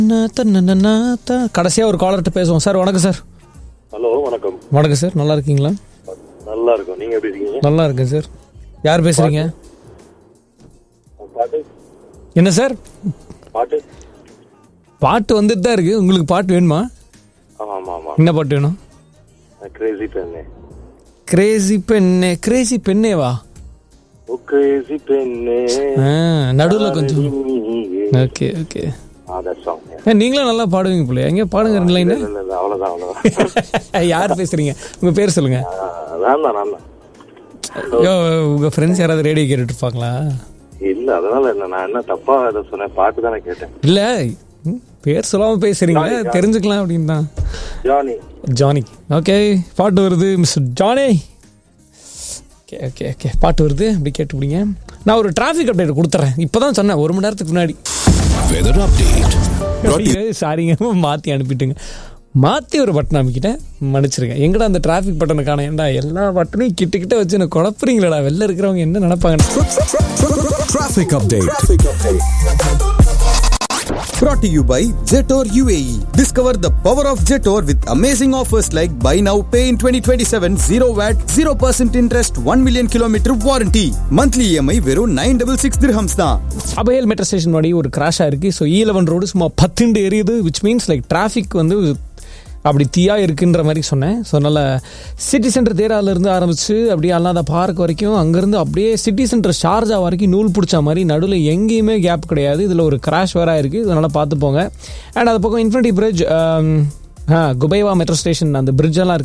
கடைசியாக ஒரு காலர்கிட்ட பேசுவோம் சார் வணக்கம் சார் ஹலோ வணக்கம் வணக்கம் சார் நல்லா இருக்கீங்களா நல்லா இருக்கும் நீங்க எப்படி இருக்கீங்க நல்லா இருக்கேன் சார் யார் பேசுறீங்க பாட்டு என்ன சார் பாட்டு பாட்டு வந்துட்டு தான் இருக்கு உங்களுக்கு பாட்டு வேணுமா ஆமா ஆமா ஆமா என்ன பாட்டு வேணும் கிரேசி பெண்ணே கிரேசி பெண்ணே கிரேசி பெண்ணேவா ஓ கிரேசி பெண்ணே நடுவில் கொஞ்சம் ஓகே ஓகே அதர் சாங் ஏன் நீங்களும் நல்லா பாடுவீங்க போல எங்க பாடுங்க ரெண்டு லைன் இல்ல இல்ல அவ்வளவுதான் அவ்வளவுதான் யார் பேசுறீங்க உங்க பேர் சொல்லுங்க நான் தான் நான் தான் ஐயோ உங்க ஃப்ரெண்ட்ஸ் யாராவது ரேடியோ கேட்டுட்டு இருப்பாங்களா இல்ல அதனால என்ன நான் என்ன தப்பா இதை சொன்னேன் பாட்டு தானே கேட்டேன் இல்ல ம், பேர் சொல்லாம பேசுறீங்க தெரிஞ்சுக்கலாம் அப்படின்னு தான் ஜானி ஜானி ஓகே பாட்டு வருது mister Johnny okay okay okay பாட்டு வருது அப்படி கேட்டு பிடிங்க நான் ஒரு டிராஃபிக் அப்டேட் கொடுத்துறேன் இப்போதான் சொன்னேன் ஒரு மணி நேரத்துக்கு முன்னாடி Weather update. சாரிங்க மாற்றி அனுப்பிட்டுங்க மாற்றி ஒரு பட்டன் அமைக்கிட்டேன் மன்னிச்சிருங்க எங்கடா அந்த டிராஃபிக் பட்டனை காண ஏன்டா எல்லா பட்டனையும் கிட்ட கிட்ட வச்சு எனக்கு குழப்புறீங்களடா வெளில இருக்கிறவங்க என்ன நினைப்பாங்க Traffic update. Brought to you by Jetor UAE. Discover the power of Jetor with amazing offers like buy now, pay in 2027, 0 VAT, 0% interest, 1 million kilometer warranty. Monthly EMI வெறும் 966 dirhams தான். அபயல் மெட்ரோ ஸ்டேஷன் வழி ஒரு crash ஆயிருக்கு so இ eleven road சும்மா பத்துண்டு எரியுது which means like traffic வந்து அப்படி தீயா இருக்குன்ற மாதிரி சொன்னேன் ஸோ அதனால் சிட்டி சென்டர் தேராலேருந்து ஆரம்பிச்சு அப்படியே அல்லாத பார்க் வரைக்கும் அங்கேருந்து அப்படியே சிட்டி சென்டர் ஷார்ஜா வரைக்கும் நூல் பிடிச்ச மாதிரி நடுவில் எங்கேயுமே கேப் கிடையாது இதில் ஒரு கிராஷ் வேற இருக்குது இதனால் பார்த்து போங்க அண்ட் அது பக்கம் infinity bridge Ghubaiba metro station அந்த பிரிட்ஜெல்லாம் இருக்கு